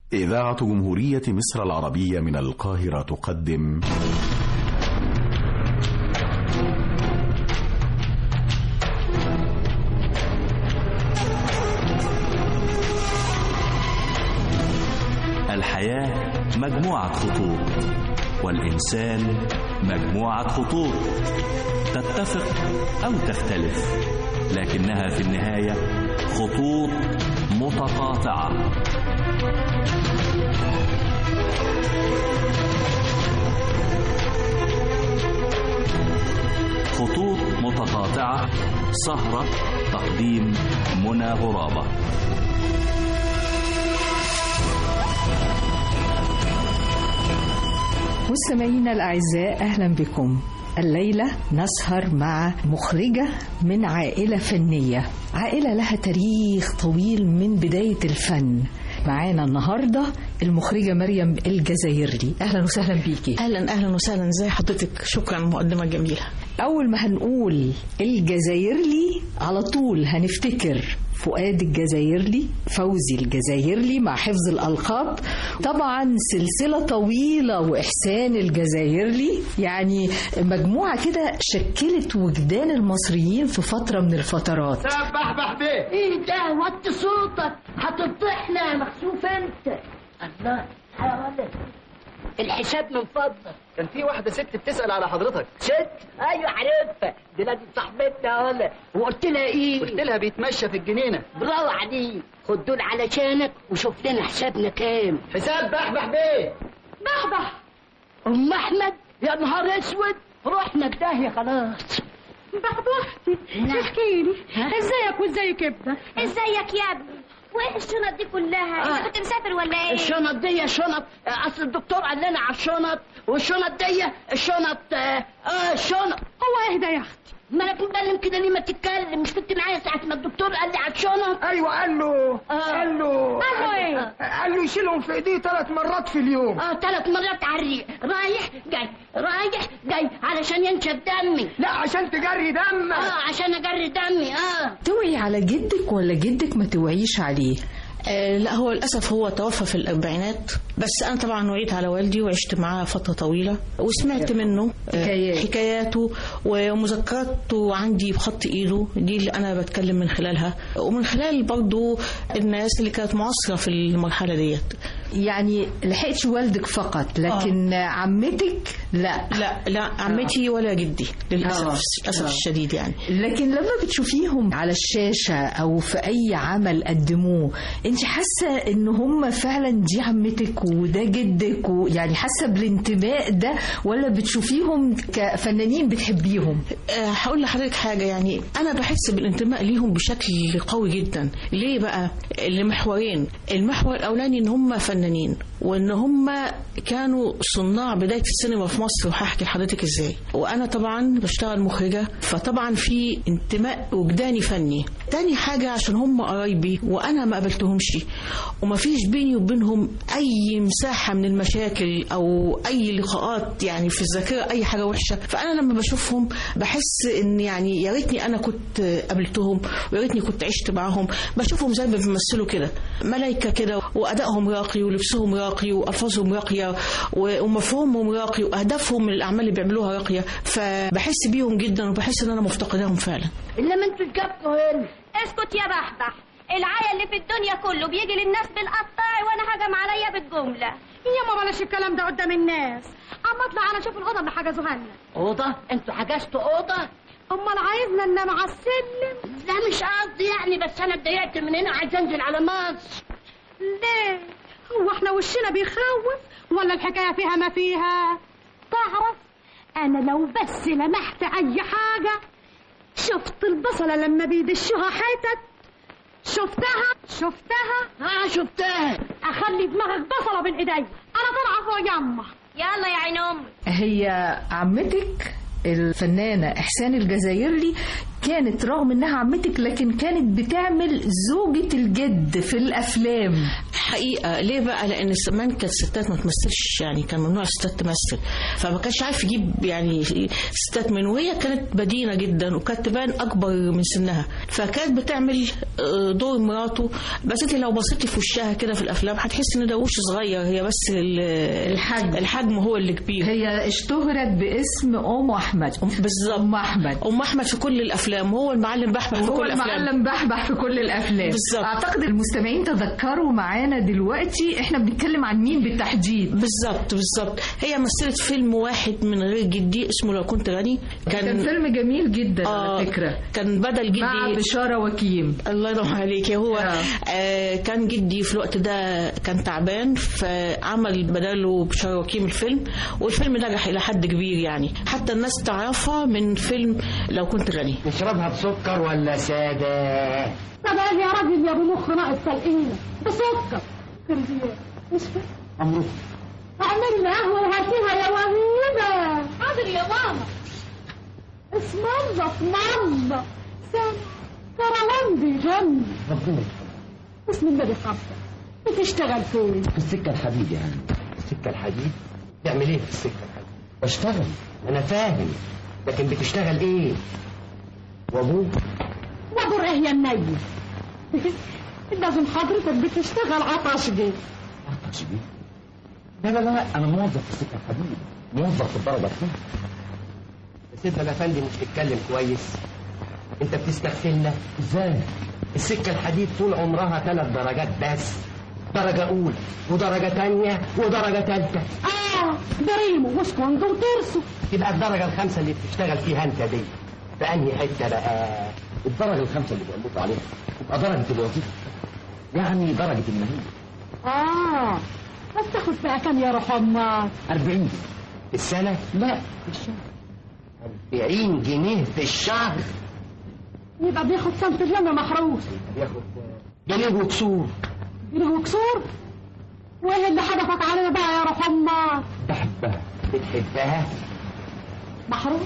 إذاعة جمهورية مصر العربية من القاهرة تقدم الحياة مجموعة خطوط والإنسان مجموعة خطوط تتفق أو تختلف لكنها في النهاية خطوط متقاطعة خطوط متقاطعة سهرة تقديم منى غرابة مستمعينا الأعزاء أهلا بكم الليلة نسهر مع مخرجة من عائلة فنية عائلة لها تاريخ طويل من بداية الفن معانا النهاردة المخرجة مريم الجزائري أهلا وسهلا بيكي اهلا اهلا وسهلا ازي حضرتك شكرا مقدمه جميله أول ما هنقول الجزائرلي على طول هنفتكر فؤاد الجزائرلي فوزي الجزائرلي مع حفظ الألقاب طبعا سلسلة طويلة وإحسان الجزائرلي يعني مجموعة كده شكلت وجدان المصريين في فترة من الفترات بحبح بيه ايه ده وطي صوتك هتفضحنا يا مخسوف انت الله يا ولد الحساب من فضلك كان في واحدة ست بتسأل على حضرتك ست ايوه عارفها دي لازم صاحبتنا يا ولد وقلت لها ايه قلت لها بيتمشى في الجنينة برافو عليك خد دول علشانك وشوف لنا حسابنا كام حساب بحبح بيه بحبح ام احمد يا نهار اسود رحنا في داهيه خلاص بحبحتي احكي لي ازيك وازيك ابنك ازيك يا ابني وايه الشنط دي كلها آه. انت كنت مسافر ولا ايه الشنط دي شنط آه، اصل الدكتور قال لنا على الشنط والشنط دي الشنط اه آه، الشنط هو اهدى يا اختي ما انا بتكلم كده ليه ما تتكلم مش كنت معايا ساعه ما الدكتور قال لي على الشنط ايوه قال له آه. قال له قال له ايه قال له يشيلهم في ايديه ثلاث مرات في اليوم اه ثلاث مرات على الريق رايح جاي رايح جاي علشان ينشف دمي لا عشان تجري دمك اه عشان اجري دمي اه توعي على جدك ولا جدك ما توعيش عليه آه لا هو للاسف هو توفى في الاربعينات بس انا طبعا وعيت على والدي وعشت معاه فتره طويله وسمعت منه آه حكايات. حكاياته ومذكراته عندي بخط ايده دي اللي انا بتكلم من خلالها ومن خلال برضو الناس اللي كانت معاصره في المرحله ديت يعني لحقتش والدك فقط لكن عمتك لا لا لا عمتي ولا جدي للاسف آه. للاسف آه. الشديد يعني لكن لما بتشوفيهم على الشاشة أو في أي عمل قدموه أنت حاسة إن هم فعلا دي عمتك وده جدك ويعني حاسة بالانتماء ده ولا بتشوفيهم كفنانين بتحبيهم آه، هقول لحضرتك حاجة يعني أنا بحس بالانتماء ليهم بشكل قوي جدا ليه بقى؟ لمحورين المحور الأولاني إن هم فنانين وإن هم كانوا صناع بداية السينما في مصر وهحكي لحضرتك إزاي وأنا طبعا بشتغل مخرجة فطبعا في انتماء وجداني فني تاني حاجة عشان هم قرايبي وأنا ما قابلتهمش وما فيش بيني وبينهم أي مساحة من المشاكل أو أي لقاءات يعني في الذاكرة أي حاجة وحشة فأنا لما بشوفهم بحس إن يعني يا ريتني أنا كنت قابلتهم ويا ريتني كنت عشت معاهم بشوفهم زي ما بيمثلوا كده ملايكة كده وأدائهم راقي ولبسهم راقي وألفاظهم راقية و- ومفهومهم راقي وأهدافهم من الأعمال اللي بيعملوها راقية فبحس بيهم جدا وبحس إن أنا مفتقداهم فعلا الا ما انتوا جبتوا هنا اسكت يا بحبح العيا اللي في الدنيا كله بيجي للناس بالقطاع وانا هجم عليا بالجمله يا ما بلاش الكلام ده قدام الناس اما اطلع انا اشوف الاوضه اللي حجزوها لنا اوضه انتوا حجزتوا اوضه امال عايزنا ننام على السلم لا مش قصدي يعني بس انا اتضايقت من هنا عايز انزل على مصر ليه هو احنا وشنا بيخوف ولا الحكايه فيها ما فيها تعرف انا لو بس لمحت اي حاجه شفت البصله لما بيدشوها حتت شفتها شفتها اه شفتها اخلي دماغك بصله بين ايدي انا طالعه فوق يما يلا يا عين امك هي عمتك الفنانة إحسان الجزائري كانت رغم إنها عمتك لكن كانت بتعمل زوجة الجد في الأفلام حقيقة ليه بقى لأن زمان كانت الستات ما تمثلش يعني كان ممنوع الستات تمثل فما كانش عارف يجيب يعني ستات من وهي كانت بدينة جدا وكانت تبان أكبر من سنها فكانت بتعمل آه، دور مراته بس انت لو بصيتي في وشها كده في الأفلام هتحس إن ده وش صغير هي بس ال- الحجم. الحجم هو اللي كبير هي اشتهرت باسم ام احمد بالظبط ام احمد أم أحمد في كل الأفلام هو المعلم بحبح في هو كل الأفلام المعلم بحبح في كل الافلام بالظبط. اعتقد المستمعين تذكروا معانا دلوقتي احنا بنتكلم عن مين بالتحديد بالظبط بالظبط هي مثلت فيلم واحد من غير جدي اسمه لو كنت غني كان, فيلم جميل جدا آه، على فكره كان بدل جدي مع بشاره وكيم الله ينور عليك هو آه. آه كان جدي في الوقت ده كان تعبان فعمل بداله بشار وكيم الفيلم والفيلم نجح الى حد كبير يعني حتى الناس تعرفها من فيلم لو كنت غني نشربها بسكر ولا سادة طب قال يا راجل يا ابو مخ ناقص تلقينه بسكر كرزيات مش فاهم أمرك اعمل لي قهوه وهاتيها يا وهيبه حاضر يا ماما اسم الله في ماما سنة كروان بيجن ربنا بسم الله خمسة بتشتغل فين؟ في السكة الحديد يعني السكة الحديد تعمل ايه في السكة الحديد بشتغل انا فاهم لكن بتشتغل ايه وابوك وابو ايه يا منيل لازم حضرتك بتشتغل عطش جه عطش بيه لا لا لا انا موظف في السكة الحديد موظف في الدرجة الثانية بس انت يا فندم مش تتكلم كويس انت بتستغفلنا ازاي السكة الحديد طول عمرها ثلاث درجات بس درجة أولى ودرجة تانية ودرجة تالتة اه بريمو وسكوندو وترسو يبقى الدرجة الخامسة اللي بتشتغل فيها أنت دي في أنهي حتة بقى؟ الدرجة الخامسة اللي بيقولوا عليها تبقى درجة الوظيفة يعني درجة المهنة اه بس تاخد فيها كام يا روح امك 40 في السنة؟ لا في الشهر 40 جنيه في الشهر يبقى بياخد سنة اليوم محروس بياخد جنيه وكسور جنيه وكسور وايه اللي حدفك علينا بقى يا روح امك بحبها بتحبها محروس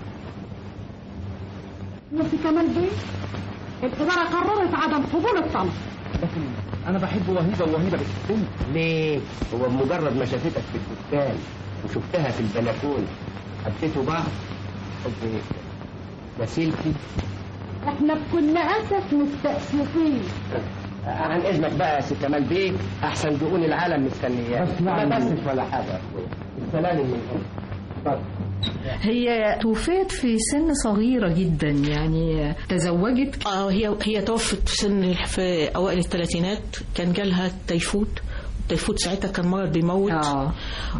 وفي كمان بيه الإدارة قررت عدم قبول الطلب لكن أنا بحب وهيبة ووهيبة بتحبني ليه؟ هو بمجرد ما شافتك في الدكان وشفتها في البلكون حبيتوا بعض حب ايه؟ وسيلتي احنا بكل أسف مستأسفين عن اذنك بقى يا سي كمال بيه احسن دقون العالم مستنياك ما بسش ولا حاجه يا اخويا السلام من هنا اتفضل هي توفيت في سن صغيرة جدا يعني تزوجت اه هي هي توفت في سن في اوائل الثلاثينات كان جالها تيفود التيفود ساعتها كان مرض بيموت آه.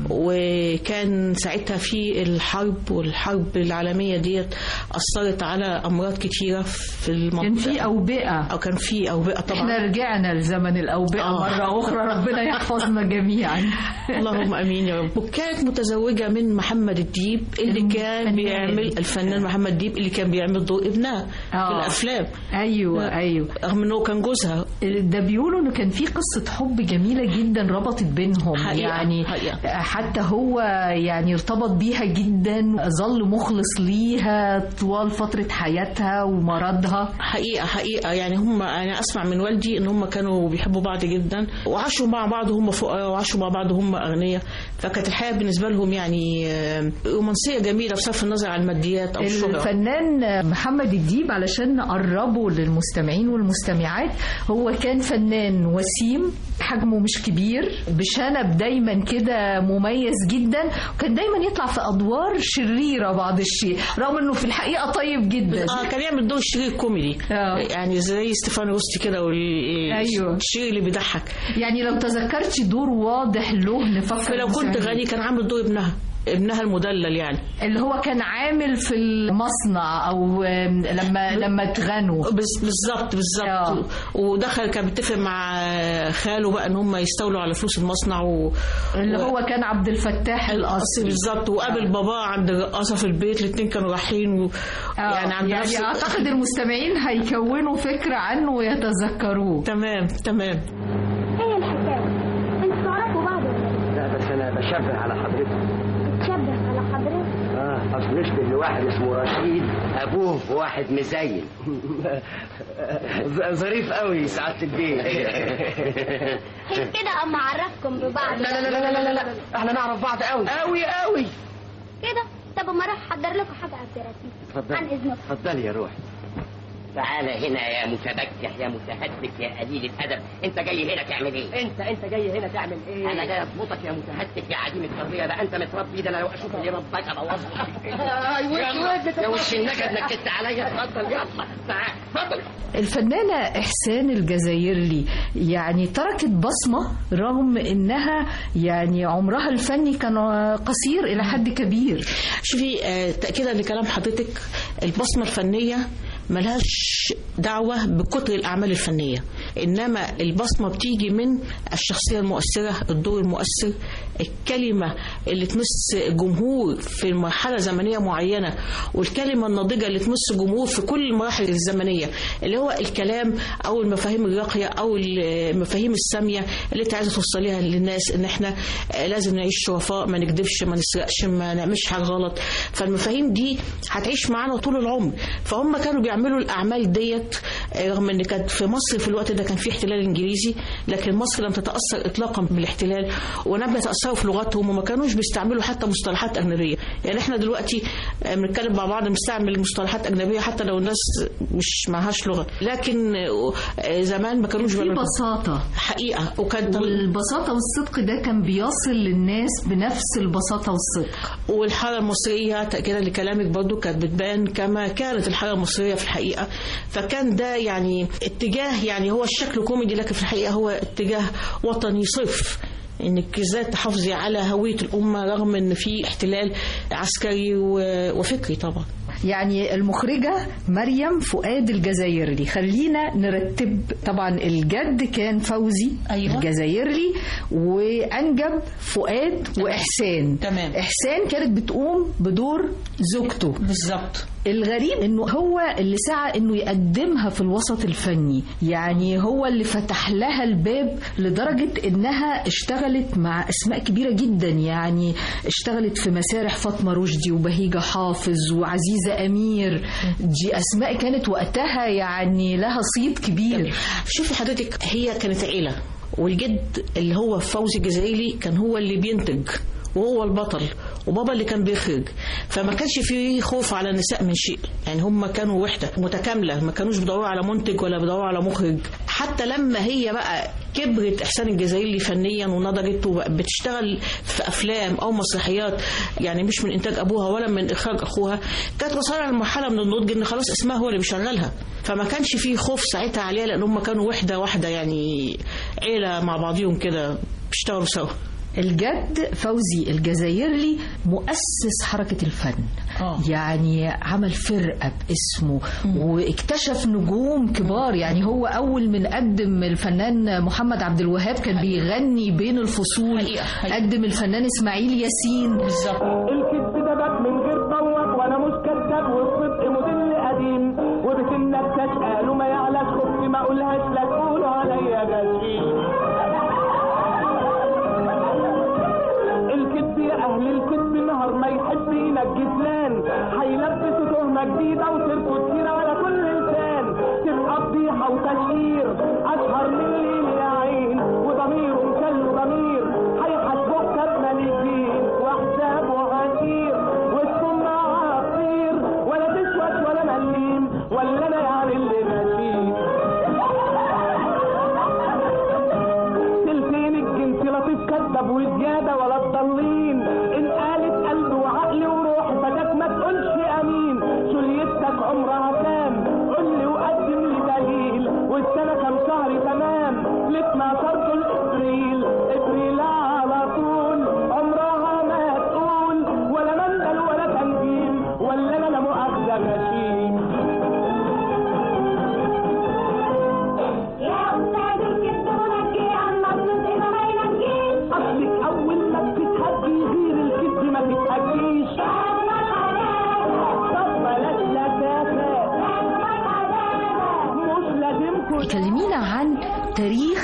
وكان ساعتها في الحرب والحرب العالمية ديت أثرت على أمراض كتيرة في المنطقة كان في أوبئة أو كان في أوبئة طبعا احنا رجعنا لزمن الأوبئة آه. مرة أخرى ربنا يحفظنا جميعا اللهم امين يا رب وكانت متزوجه من محمد الديب اللي كان الفنان. بيعمل الفنان محمد الديب اللي كان بيعمل دور ابنها في آه. الافلام أيوة أيوة رغم انه كان جوزها ده بيقولوا انه كان في قصه حب جميله جدا ربطت بينهم حقيقة، يعني حقيقة. حتى هو يعني ارتبط بيها جدا ظل مخلص ليها طوال فتره حياتها ومرضها حقيقه حقيقه يعني هم انا اسمع من والدي ان هم كانوا بيحبوا بعض جدا وعاشوا مع بعض هم فقراء وعاشوا مع بعض هم اغنياء فكانت الحياه بالنسبه لهم يعني آه، رومانسيه جميله بصرف النظر عن الماديات او الشهره الفنان محمد الديب علشان نقربه للمستمعين والمستمعات هو كان فنان وسيم حجمه مش كبير بشنب دايما كده مميز جدا وكان دايما يطلع في ادوار شريره بعض الشيء رغم انه في الحقيقه طيب جدا اه كان يعمل دور شرير كوميدي آه. يعني زي ستيفانو روستي كده أيوة. والشرير اللي بيضحك يعني لو تذكرتي دور واضح له نفكر فلو كنت المستمعين. غني كان عامل دور ابنها ابنها المدلل يعني اللي هو كان عامل في المصنع او لما لما اتغنوا بس- بالظبط آه. بالظبط ودخل كان بيتفق مع خاله بقى ان هم يستولوا على فلوس المصنع و... اللي و- هو كان عبد الفتاح الاصل الاصلي بالظبط وقابل باباه عند الرقاصه في البيت الاثنين كانوا رايحين و... آه، يعني عند يعني نفس اعتقد المستمعين هيكونوا فكره عنه ويتذكروه تمام تمام ايه الحكايه انتوا تعرفوا بعض ولا إيه؟ لا بس انا بشبه على حضرتك بتشبه على حضرتك اه اصل يشبه لواحد اسمه رشيد ابوه بواحد مزين ظريف قوي سعاده البيت كده اما اعرفكم ببعض لا لا لا لا لا لا احنا نعرف بعض قوي قوي قوي كده طب اما اروح احضر لكم حاجه ابيراتيف اتفضلي. عن اذنكم اتفضلي يا روحي تعالى هنا يا متبجح يا متهتك يا قليل الادب انت جاي هنا تعمل ايه انت انت جاي هنا تعمل ايه انا جاي اضبطك يا متهتك يا عديم التربيه ده انت متربي ده انا لو اشوف اللي ربك ابوظك يلا. يا وش النكد نكدت عليا اتفضل يلا تعال اتفضل الفنانة إحسان الجزائري يعني تركت بصمة رغم إنها يعني عمرها الفني كان قصير إلى حد كبير شوفي آه، تأكيدا لكلام حضرتك البصمة الفنية ملهاش دعوة بكتر الأعمال الفنية إنما البصمة بتيجي من الشخصية المؤثرة الدور المؤثر الكلمة اللي تمس جمهور في مرحلة زمنية معينة والكلمة الناضجة اللي تمس جمهور في كل المراحل الزمنية اللي هو الكلام أو المفاهيم الراقية أو المفاهيم السامية اللي أنت عايزة توصليها للناس إن إحنا آه، لازم نعيش شرفاء ما نكذبش ما نسرقش ما نعملش حاجة غلط فالمفاهيم دي هتعيش معانا طول العمر فهم كانوا بيعملوا الأعمال ديت آه، رغم إن كانت في مصر في الوقت ده كان في احتلال إنجليزي لكن مصر لم تتأثر إطلاقا بالاحتلال ولم يتأثروا في لغتهم وما كانوش بيستعملوا حتى مصطلحات أجنبية يعني إحنا دلوقتي آه، بنتكلم مع بعض بنستعمل مصطلحات أجنبية حتى لو الناس مش معهاش لغة لكن آه، زمان ما كانوش في بيعملوا- بساطة حقيقة وكان والبساطة والصدق ده كان بيصل للناس بنفس البساطة والصدق والحالة المصرية تأكيدا لكلامك برضو كانت بتبان كما كانت الحالة المصرية في الحقيقة فكان ده يعني اتجاه يعني هو الشكل كوميدي لكن في الحقيقة هو اتجاه وطني صرف انك ازاي تحافظي على هوية الأمة رغم ان في احتلال عسكري و- وفكري طبعا يعني المخرجة مريم فؤاد الجزائري خلينا نرتب طبعا الجد كان فوزي أيوة. الجزائري وأنجب فؤاد وإحسان تمام. إحسان كانت بتقوم بدور زوجته بالظبط الغريب انه هو اللي سعى انه يقدمها في الوسط الفني يعني هو اللي فتح لها الباب لدرجة انها اشتغلت مع اسماء كبيرة جدا يعني اشتغلت في مسارح فاطمة رشدي وبهيجة حافظ وعزيزة امير دي اسماء كانت وقتها يعني لها صيت كبير شوفي حضرتك هي كانت عيلة والجد اللي هو فوزي الجزائري كان هو اللي بينتج وهو البطل وبابا اللي كان بيخرج فما كانش فيه خوف على النساء من شيء يعني هم كانوا وحدة متكاملة ما كانوش بيدوروا على منتج ولا بيدوروا على مخرج حتى لما هي بقى كبرت إحسان الجزائري فنيا ونضجت وبقت بتشتغل في أفلام أو مسرحيات يعني مش من إنتاج أبوها ولا من إخراج أخوها كانت وصلت لمرحلة من النضج إن خلاص اسمها هو اللي بيشغلها فما كانش فيه خوف ساعتها عليها لأن هم كانوا وحدة واحدة يعني عيلة مع بعضيهم كده بيشتغلوا سوا الجد فوزي الجزائري مؤسس حركة الفن آه. يعني عمل فرقة باسمه واكتشف نجوم كبار يعني هو أول من قدم الفنان محمد عبد الوهاب كان بيغني بين الفصول حقيقة، حقيقة. قدم الفنان إسماعيل ياسين بالظبط الكذب ده باب من غير طوق وانا مش كذاب والصدق موديل قديم وبسنك تشقال وما يعلاش خفي ما اقولهاش لا تقولوا عليا غشيم الكذب يا اهل الكذب نهار ما يحب ينجي فلان هيلبسوا تهمه جديده وسيرته كتيره ولا كل لسان تبقى فضيحه وتشهير اشهر من ليل يا عين وضميره مكل ضمير هيحاسبوك كابنا للدين وحسابه عسير والسمعة عصير ولا تشوش ولا مليم ولا انا يعني اللي ماشيين تلفين الجنس لطيف كذب وزيادة ولا تضلين ان قالت قلب وعقل وروح فداك ما تقولش امين شليتك عمرها كام قول لي وقدم لي دليل والسنة كام شهر تمام لك ما صرت الابريل ابريل على طول عمرها ما تقول ولا مندل ولا تنجيم ولا انا لا مؤاخذة غشيم يا أستاذ الكذب منجي عما الصدق ما ينجيش اصلك اول ما بتتهدي غير الكذب ما تتهديش طب بلاش لكافة مش لازمكم كلمينا عن تاريخ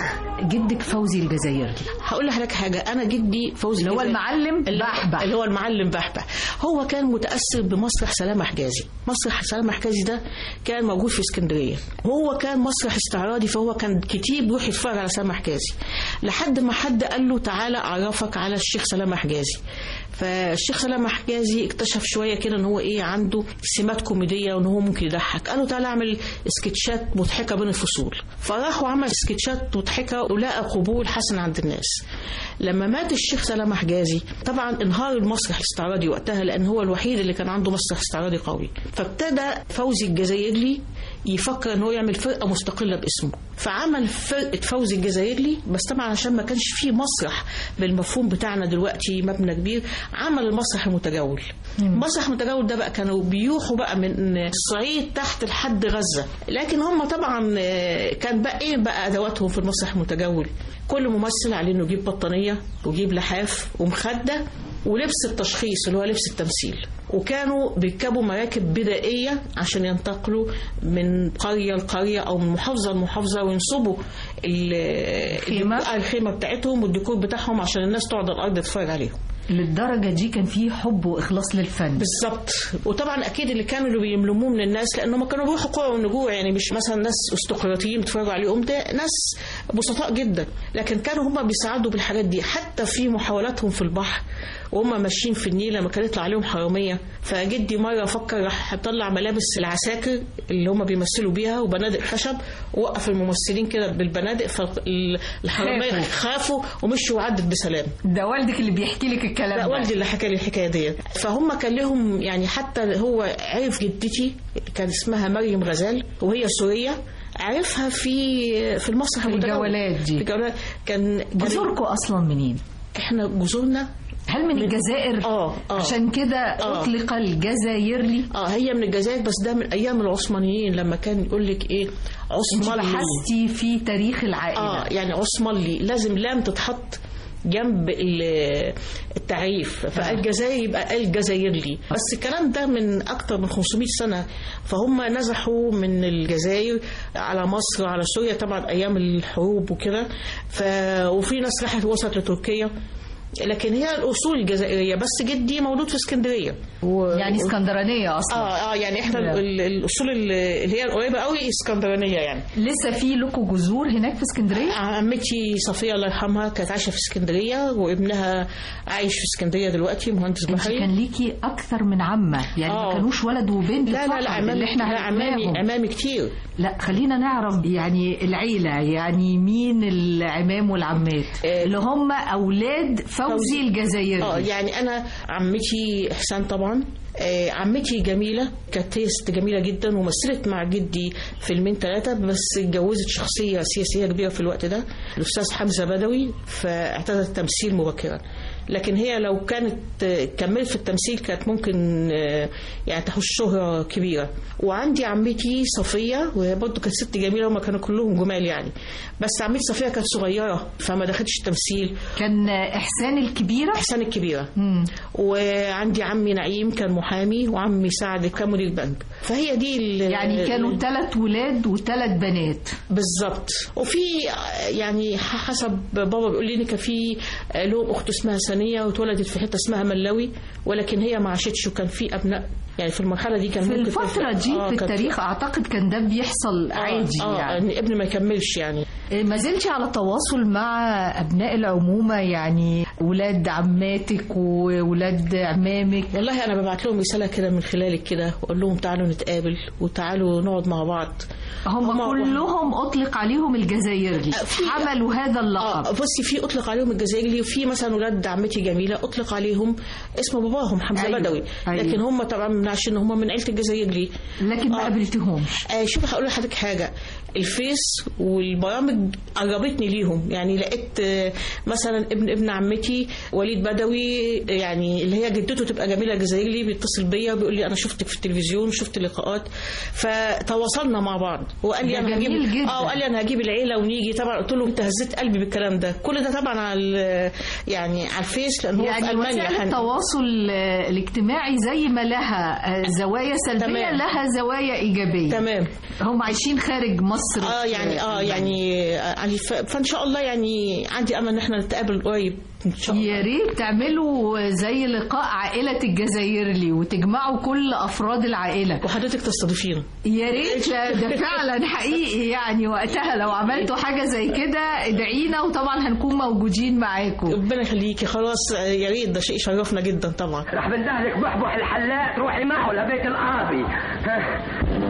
جدك فوزي الجزائري هقول لحضرتك حاجه انا جدي فوزي اللي هو الجزائري- المعلم اللي- بحبح. اللي هو المعلم بحبح هو كان متاثر بمسرح سلامه حجازي مسرح سلامه حجازي ده كان موجود في اسكندريه وهو كان مسرح استعراضي فهو كان كتير بيروح يتفرج على سلامه حجازي لحد ما حد قال له تعالى اعرفك على الشيخ سلامه حجازي فالشيخ سلامه حجازي اكتشف شويه كده ان هو ايه عنده سمات كوميديه وان هو ممكن يضحك قالوا تعالى اعمل سكتشات مضحكه بين الفصول فراح وعمل سكتشات مضحكه ولقى قبول حسن عند الناس لما مات الشيخ سلامه حجازي طبعا انهار المسرح الاستعراضي وقتها لان هو الوحيد اللي كان عنده مسرح استعراضي قوي فابتدى فوزي الجزائري يفكر ان هو يعمل فرقه مستقله باسمه فعمل فرقه فوزي الجزائري بس طبعا عشان ما كانش فيه مسرح بالمفهوم بتاعنا دلوقتي مبنى كبير عمل المسرح المتجول المسرح المتجول ده بقى كانوا بيوحوا بقى من الصعيد تحت لحد غزه لكن هم طبعا آه، كان بقى ايه بقى ادواتهم في المسرح المتجول كل ممثل عليه انه يجيب بطانيه ويجيب لحاف ومخده ولبس التشخيص اللي هو لبس التمثيل وكانوا بيركبوا مراكب بدائية عشان ينتقلوا من قرية لقرية أو من محافظة لمحافظة وينصبوا ال- الخيمة. الديكور- الخيمة بتاعتهم والديكور بتاعهم عشان الناس تقعد على الأرض تتفرج عليهم للدرجة دي كان فيه حب وإخلاص للفن بالظبط وطبعا اكيد اللي كانوا اللي بيملموه من الناس لانهم كانوا بيروحوا قرى ونجوع يعني مش مثلا ناس استقراطيين بيتفرجوا عليهم ده ناس بسطاء جدا لكن كانوا هم بيساعدوا بالحاجات دي حتى في محاولاتهم في البحر وهم ماشيين في النيل لما كان يطلع عليهم حراميه فجدي مره فكر راح طلع ملابس العساكر اللي هم بيمثلوا بيها وبنادق خشب ووقف الممثلين كده بالبنادق فالحراميه خافوا. خافوا ومشوا وعدت بسلام ده والدك اللي بيحكي لك الكلام لا ده والدي اللي حكى لي الحكايه دي فهم كان لهم يعني حتى هو عرف جدتي كان اسمها مريم غزال وهي سوريه عرفها في في المسرح المتجول. الجولات دي. في الجولات كان كان- جذوركم أصلا منين؟ احنا جذورنا هل من الجزائر؟ اه اه عشان كده آه. أطلق الجزائري اه هي من الجزائر بس ده من ايام العثمانيين لما كان يقول لك ايه انت عثمان بحثتي في تاريخ العائلة اه يعني عثمان لي لازم لام تتحط جنب ال- التعريف فالجزائر يبقى الجزائر لي بس الكلام ده من اكتر من 500 سنه فهم نزحوا من الجزائر على مصر وعلى سوريا طبعا ايام الحروب وكده ف وفي ناس راحت وصلت لتركيا لكن هي الاصول الجزائريه بس جدي مولود في اسكندريه و... يعني اسكندرانية أصلا اه اه يعني احنا نعم. ال- الاصول اللي هي القريبه قوي اسكندرانيه يعني لسه في لكم جذور هناك في اسكندرية؟ عمتي صفية الله يرحمها كانت عايشة في اسكندرية وابنها عايش في اسكندرية دلوقتي مهندس انت بحري كان ليكي أكثر من عمة يعني ما آه. كانوش ولد وبنت لا لا فقط لا عمامي اللي احنا لا عمامي عرفناهم. عمامي كتير لا خلينا نعرف يعني العيلة يعني مين العمام والعمات آه، اللي هم أولاد فوزي فوزي. الجزائري اه يعني انا عمتي احسان طبعا آه، عمتي جميلة كانت هي ست جميلة جدا ومثلت مع جدي فيلمين ثلاثة بس اتجوزت شخصية سياسية كبيرة في الوقت ده الأستاذ حمزة بدوي فاعتزلت التمثيل مبكرا لكن هي لو كانت آه، كملت في التمثيل كانت ممكن آه، يعني تحوش شهرة كبيرة وعندي عمتي صفية وهي برضه كانت ست جميلة هما كانوا كلهم جمال يعني بس عمتي صفية كانت صغيرة فما دخلتش التمثيل كان إحسان الكبيرة إحسان الكبيرة مم. وعندي عمي نعيم كان محامي وعمي سعد كان مدير بنك فهي دي ال- يعني كانوا ثلاث ولاد وثلاث بنات بالظبط وفي يعني ح- حسب بابا بيقول لي إن كان في لهم اخت اسمها سنيه واتولدت في حته اسمها ملاوي ولكن هي ما عاشتش وكان في ابناء يعني في المرحله دي كان في ممكن الفترة دي آه، في كانت- التاريخ أعتقد كان ده بيحصل آه، عادي اه يعني ان ابن ما يكملش يعني ما زلتي على تواصل مع أبناء العمومة يعني ولاد عماتك وولاد عمامك والله انا ببعت لهم رساله كده من خلالك كده واقول لهم تعالوا نتقابل وتعالوا نقعد مع بعض هم هما- كلهم أطلق عليهم الجزائري في- حملوا هذا اه اللقب بصي في اطلق عليهم الجزائري وفي مثلا ولاد عمتي جميله اطلق عليهم اسم باباهم حمزه أيوة، بدوي أيوة. لكن هم طبعا من عشان هم من عيله الجزائري لكن ما آه. قابلتهمش آه شوف هقول لحضرتك حاجه الفيس والبرامج قربتني ليهم يعني لقيت آه، مثلا ابن ابن عمتي وليد بدوي آه، يعني اللي هي جدته تبقى جميله جزائري بيتصل بيا وبيقول لي انا شفتك في التلفزيون شفت لقاءات فتواصلنا مع بعض وقال لي ده انا هجيب جميل جدا. اه وقال لي انا هجيب العيله ونيجي طبعا قلت له انت هزيت قلبي بالكلام ده كل ده طبعا على ال- يعني على الفيس لان هو في يعني المانيا وسائل هن- التواصل آه، الاجتماعي زي ما لها آه، زوايا سلبيه تمام. لها زوايا ايجابيه تمام هم عايشين خارج مصر اه يعني اه يعني آه، يعني ف- فان شاء الله يعني عندي امل ان احنا نتقابل قريب ان شاء الله يا ريت تعملوا زي لقاء عائلة الجزائرلي وتجمعوا كل أفراد العائلة وحضرتك تستضيفينا يا ريت ده فعلا حقيقي يعني وقتها لو عملتوا حاجة زي كده ادعينا وطبعا هنكون موجودين معاكم ربنا يخليكي خلاص آه، يا ريت ده شيء يشرفنا جدا طبعا راح بندهلك بحبح الحلاق تروحي معه لبيت القاضي ها.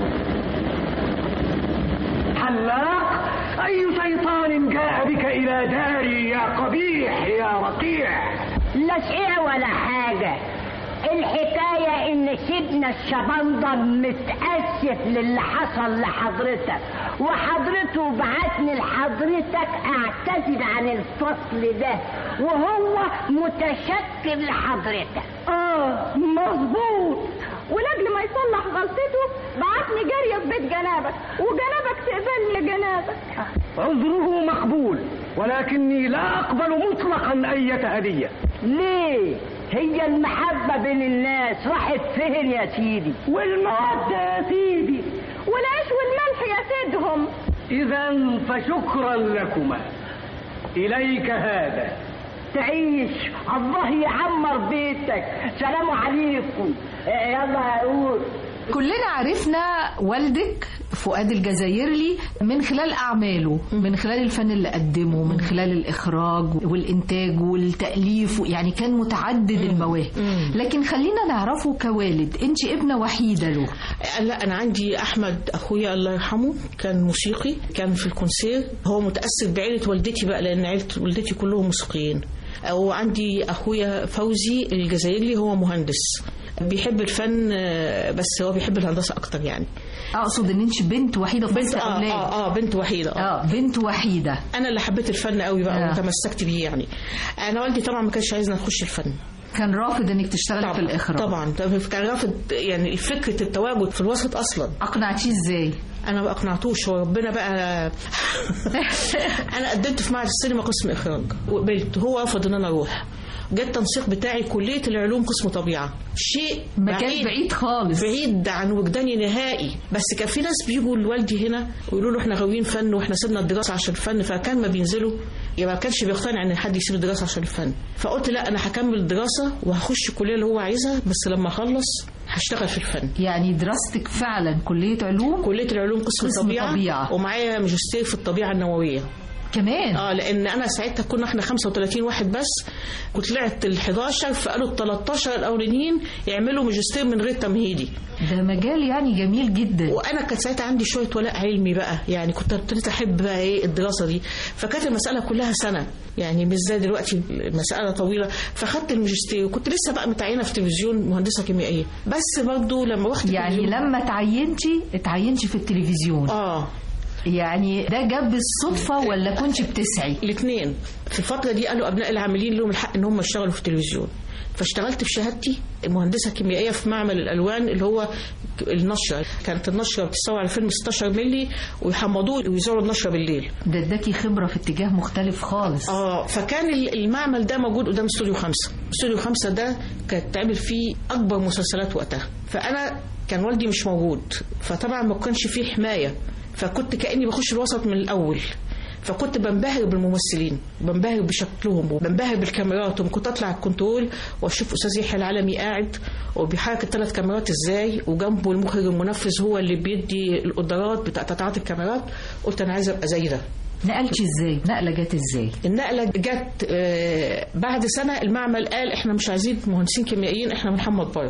حلاق أي شيطان جاء بك إلى داري يا قبيح يا رقيع لا شيء ولا حاجة الحكاية ان سيدنا الشبندر متأسف للي حصل لحضرتك وحضرته بعتني لحضرتك اعتذر عن الفصل ده وهو متشكر لحضرتك اه مظبوط ولاجل ما يصلح غلطته بعتني جارية في بيت جنابك وجنابك تقبلني جنابك عذره مقبول ولكني لا أقبل مطلقا أية هدية ليه هي المحبة بين الناس راحت فين يا سيدي والمودة يا سيدي والعيش والملح يا سيدهم إذا فشكرا لكما إليك هذا تعيش الله يعمر بيتك سلام عليكم آه، يلا اقول كلنا عرفنا والدك فؤاد الجزائرلي من خلال أعماله من خلال الفن اللي قدمه من خلال الإخراج والإنتاج والتأليف يعني كان متعدد المواهب لكن خلينا نعرفه كوالد أنت ابنة وحيدة له لا انا عندي احمد اخويا الله يرحمه كان موسيقي كان في الكونسير هو متاثر بعيله والدتي بقى لان عيله والدتي كلهم موسيقيين وعندي اخويا فوزي الجزائري هو مهندس بيحب الفن آه، بس هو بيحب الهندسه اكتر يعني أقصد أن أنت بنت وحيدة في بنت وسط اه أولاد اه, آه بنت وحيده آه. اه بنت وحيدة انا اللي حبيت الفن قوي بقى آه. وتمسكت بيه يعني انا والدي طبعا ما كانش عايزنا نخش الفن كان رافض انك تشتغل في الاخراج طبعا كان رافض يعني فكره التواجد في الوسط اصلا اقنعتيه ازاي انا ما اقنعتوش هو ربنا بقى انا قدمت في معهد السينما قسم اخراج وقبلت هو رفض ان انا اروح جه التنسيق بتاعي كليه العلوم قسم طبيعه شيء مكان بعيد خالص بعيد عن وجداني نهائي بس كان في ناس بيجوا لوالدي هنا ويقولوا له احنا غاويين فن واحنا سيبنا الدراسه عشان الفن فكان ما بينزلوا يبقى ما كانش بيقتنع ان حد يسيب الدراسه عشان الفن فقلت لا انا هكمل الدراسه وهخش الكليه اللي هو عايزها بس لما اخلص هشتغل في الفن يعني دراستك فعلا كليه علوم كليه العلوم قسم, قسم طبيعه, طبيعة. ومعايا ماجستير في الطبيعه النوويه كمان اه لان انا ساعتها كنا احنا 35 واحد بس وطلعت ال 11 فقالوا ال 13 الاولانيين يعملوا ماجستير من غير تمهيدي ده مجال يعني جميل جدا وانا كانت ساعتها عندي شويه ولاء علمي بقى يعني كنت ابتديت احب بقى ايه الدراسه دي فكانت المساله كلها سنه يعني مش زي دلوقتي المساله طويله فاخدت الماجستير وكنت لسه بقى متعينه في تلفزيون مهندسه كيميائيه بس برضو لما رحت يعني التلفزيون- لما تعينتي اتعينتي في التلفزيون اه يعني ده جاب بالصدفه ولا كنت بتسعي الاثنين في الفتره دي قالوا ابناء العاملين لهم الحق ان هم يشتغلوا في التلفزيون فاشتغلت بشهادتي مهندسه كيميائيه في معمل الالوان اللي هو النشره كانت النشره بتستوي على فيلم 16 مللي ويحمضوه ويزوروا النشره بالليل ده اداكي خبره في اتجاه مختلف خالص اه فكان ال- المعمل ده موجود قدام استوديو خمسة استوديو خمسة ده كانت تعمل فيه اكبر مسلسلات وقتها فانا كان والدي مش موجود فطبعا ما كانش فيه حمايه فكنت كاني بخش الوسط من الاول فكنت بنبهر بالممثلين بنبهر بشكلهم وبنبهر بالكاميرات وكنت اطلع الكنترول واشوف استاذ يحيى العالمي قاعد وبيحرك الثلاث كاميرات ازاي وجنبه المخرج المنفذ هو اللي بيدي الاوردرات بتاعت قطعات الكاميرات قلت انا عايزه ابقى زي ده نقلتي ازاي نقله جت ازاي النقله جت آه، بعد سنه المعمل قال احنا مش عايزين مهندسين كيميائيين احنا بنحمض بره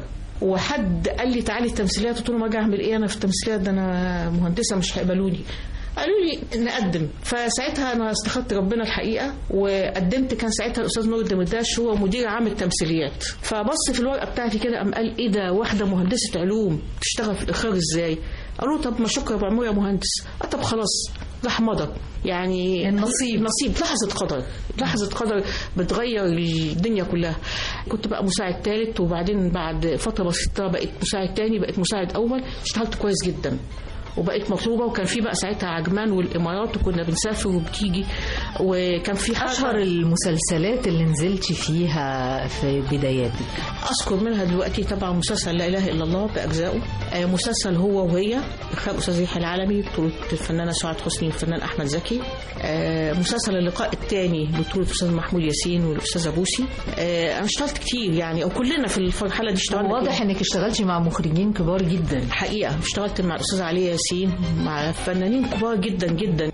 وحد قال لي تعالي التمثيليات قلت له ما اجي اعمل ايه انا في التمثيليات ده انا مهندسه مش هيقبلوني قالوا لي نقدم فساعتها انا استخدت ربنا الحقيقه وقدمت كان ساعتها الاستاذ نور الدمرداش هو مدير عام التمثيليات فبص في الورقه بتاعتي كده قام قال ايه ده واحده مهندسه علوم تشتغل في الاخراج ازاي قالوا طب ما شكرا بعمر يا مهندس آه طب خلاص راح مضى يعني النصيب. نصيب لحظة قدر لحظة قدر بتغير الدنيا كلها كنت بقى مساعد ثالث وبعدين بعد فترة بسيطة بقيت مساعد تاني بقيت مساعد أول اشتغلت كويس جدا وبقت مطلوبه وكان في بقى ساعتها عجمان والامارات وكنا بنسافر وبتيجي وكان في حلقة- اشهر المسلسلات اللي نزلت فيها في بداياتك اذكر منها دلوقتي طبعا مسلسل لا اله الا الله باجزائه آه، مسلسل هو وهي اخراج استاذ يحيى العالمي بطوله الفنانه سعاد حسني والفنان احمد زكي آه، مسلسل اللقاء الثاني بطوله الاستاذ محمود ياسين والاستاذه بوسي آه، انا اشتغلت كتير يعني او كلنا في الحاله دي اشتغلنا واضح انك اشتغلتي مع مخرجين كبار جدا حقيقه اشتغلت مع الاستاذ علي ياسين مع فنانين كبار جدا جدا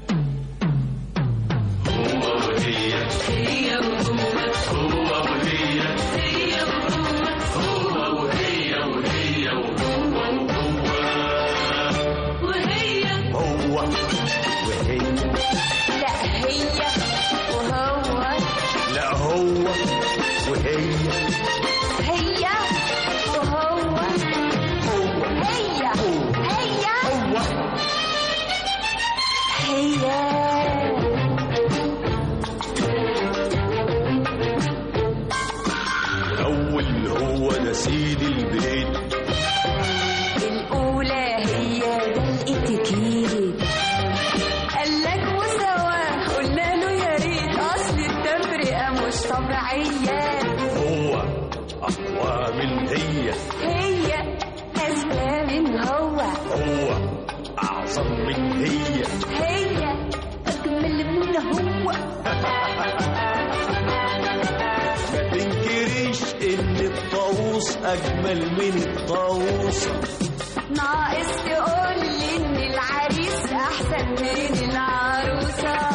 هو وهي لا هي وهو لا هو وهي هي وهو هي هي هي الأول هو ده سيد البيت الأولى هي ده الاتيكيت قالك مساواة قلنا له يا ريت أصل التفرقة مش طبيعية هو أقوى من هي هي أذكى من هو هو أعظم من هي هي أجمل من هو ما تنكريش إن الطاووس أجمل من الطاووسة ناقص تقول لي إن العريس أحسن من العروسة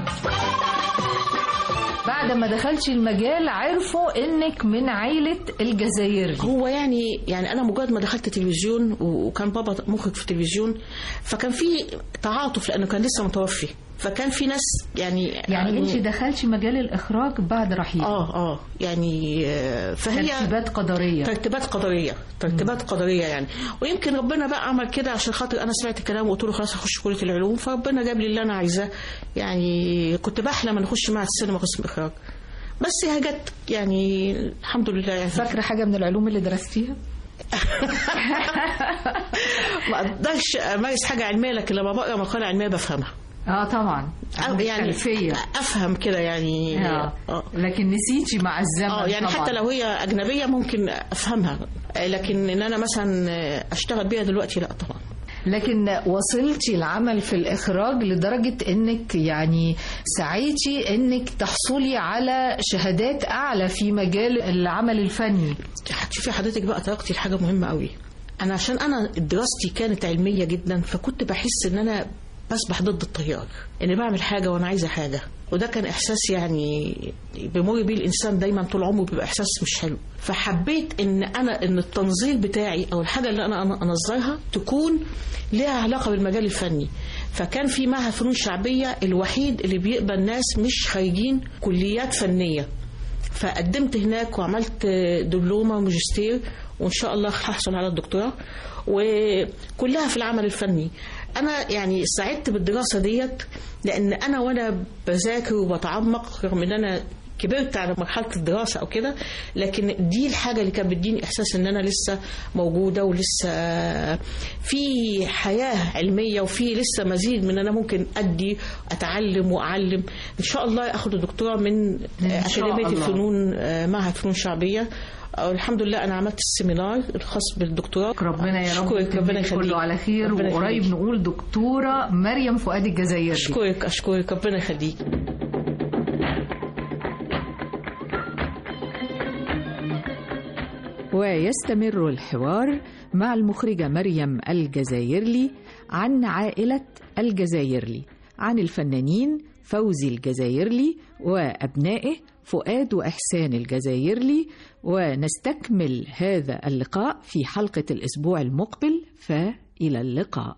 بعد ما دخلتي المجال عرفوا انك من عيلة الجزائري هو يعني يعني انا مجرد ما دخلت تلفزيون و- وكان بابا مخرج في التلفزيون فكان في تعاطف لانه كان لسه متوفي فكان في ناس يعني يعني انت دخلتي مجال الاخراج بعد رحيل اه اه يعني آه، فهي ترتيبات قدريه ترتيبات قدريه ترتيبات قدريه يعني ويمكن ربنا بقى عمل كده عشان خاطر انا سمعت الكلام وقلت له خلاص هخش كليه العلوم فربنا جاب لي اللي انا عايزاه يعني كنت بحلم ان اخش معهد السينما قسم اخراج بس هي جت يعني الحمد لله يعني فاكره حاجه من العلوم اللي درستيها ما اقدرش امارس حاجه علميه لكن لما بقرا مقاله علميه بفهمها اه طبعا أو يعني خلفيه افهم كده يعني آه. لكن نسيتي مع الزمن اه يعني طبعا. حتى لو هي اجنبيه ممكن افهمها آه، لكن ان انا مثلا آه، اشتغل بيها دلوقتي لا طبعا لكن وصلتي العمل في الإخراج لدرجة إنك يعني سعيتي إنك تحصلي على شهادات أعلى في مجال العمل الفني شوفي حضرتك بقى طريقتي لحاجه مهمه قوي انا عشان انا دراستي كانت علميه جدا فكنت بحس ان انا بسبح ضد التيار اني بعمل حاجه وانا عايزه حاجه وده كان احساس يعني بيمر بيه الانسان دايما طول عمره بيبقى احساس مش حلو فحبيت ان انا ان التنظير بتاعي او الحاجه اللي انا أنا انظرها تكون ليها علاقه بالمجال الفني فكان في معهد فنون شعبيه الوحيد اللي بيقبل ناس مش خارجين كليات فنيه فقدمت هناك وعملت دبلومه وماجستير وان شاء الله هحصل على الدكتوراه وكلها في العمل الفني انا يعني سعدت بالدراسه ديت لان انا وانا بذاكر وبتعمق رغم ان انا كبرت على مرحله الدراسه او كده لكن دي الحاجه اللي كانت بتديني احساس ان انا لسه موجوده ولسه في حياه علميه وفي لسه مزيد من ان انا ممكن ادي اتعلم واعلم ان شاء الله اخد الدكتوراه من إن شاء اكاديميه الله. الفنون آه، معهد فنون شعبيه أو الحمد لله انا عملت السيمينار الخاص بالدكتوراه ربنا يا رب أشكرك ربنا يخليك يخليك كله على خير ربنا وقريب يخليك. نقول دكتورة مريم فؤاد الجزائري اشكرك اشكرك ربنا يخليك ويستمر الحوار مع المخرجة مريم الجزائرلي عن عائلة الجزائرلي عن الفنانين فوزي الجزائرلي وأبنائه فؤاد وإحسان الجزائرلي ونستكمل هذا اللقاء في حلقة الأسبوع المقبل فإلى اللقاء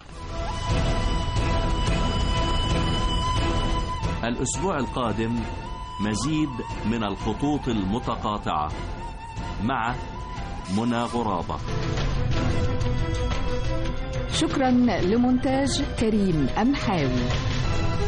الأسبوع القادم مزيد من الخطوط المتقاطعة مع منى غرابة شكرا لمونتاج كريم أمحاوي